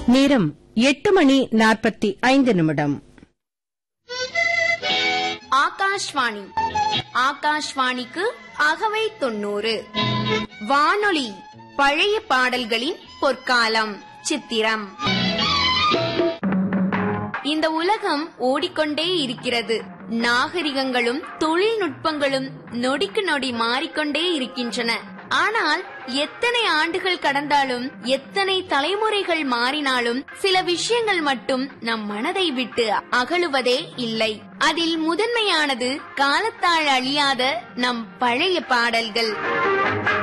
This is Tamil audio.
நேரம் எட்டு மணி நாற்பத்தி ஐந்து நிமிடம் ஆகாஷ்வாணி ஆகாஷ்வாணிக்கு அகவை தொண்ணூறு வானொலி பழைய பாடல்களின் பொற்காலம் சித்திரம் இந்த உலகம் ஓடிக்கொண்டே இருக்கிறது நாகரிகங்களும் தொழில்நுட்பங்களும் நொடிக்கு நொடி மாறிக்கொண்டே இருக்கின்றன ஆனால் எத்தனை ஆண்டுகள் கடந்தாலும் எத்தனை தலைமுறைகள் மாறினாலும் சில விஷயங்கள் மட்டும் நம் மனதை விட்டு அகலுவதே இல்லை அதில் முதன்மையானது காலத்தால் அழியாத நம் பழைய பாடல்கள்